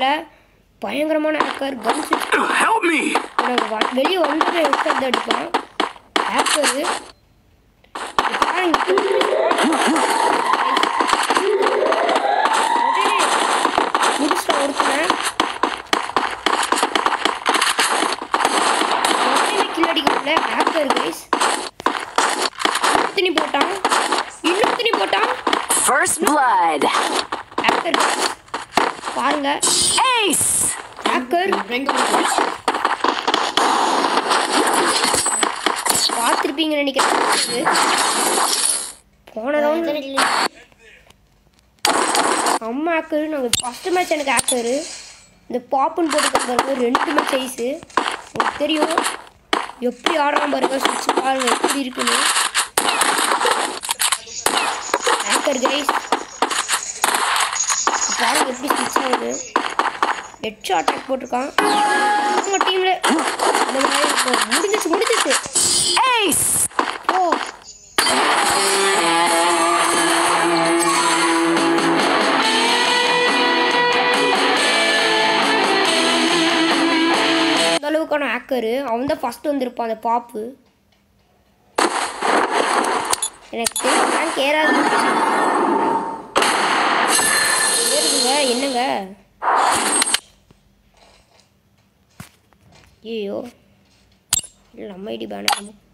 தெரியல பயங்கரமான hacker guns Help me! எனக்கு வெளியே வந்து ஹெட்செட் அடிப்பான் ஹேக்கரு பாருங்க முடிச்சிட்ட ஒருத்தனை கில்லடிக்கல ஹேக்கர் கைஸ் இன்னொருத்தனி போட்டான் இன்னொருத்தனி போட்டான் First blood. ஹேக்கர் பாருங்க Ace. ஹேக்கர் பார்த்துருப்பீங்கன்னு நினைக்கிறேன் போன ரவுண்ட் அம்மா ஹேக்கரு நாங்கள் ஃபஸ்ட்டு மேட்ச் எனக்கு ஹேக்கரு இந்த பாப்புன்னு போட்டு பாருங்க ரெண்டு மேட்ச் ஐஸு உங்களுக்கு தெரியும் எப்படி ஆடுறான் பாருங்க சுவிட்ச் பாருங்க எப்படி இருக்குன்னு ஹேக்கர் கைஸ் பாருங்க எப்படி ஸ்விட்ச் ஆகுது ஹெட் அட்டாக் போட்டிருக்கான் அவங்க டீமில் இந்த மாதிரி இருக்கும். முடிஞ்சிச்சு முடிஞ்சிச்சு Ace. ஓ அந்த அளவுக்கான ஹேக்கரு அவன் தான் ஃபஸ்ட் வந்திருப்பான் அந்த பாப்பு எனக்கு தெரியும் ரேங்க் ஏறாது ஏறுதுங்க என்னங்க ஐயோ இல்லை நம்ம ஐடி பேன்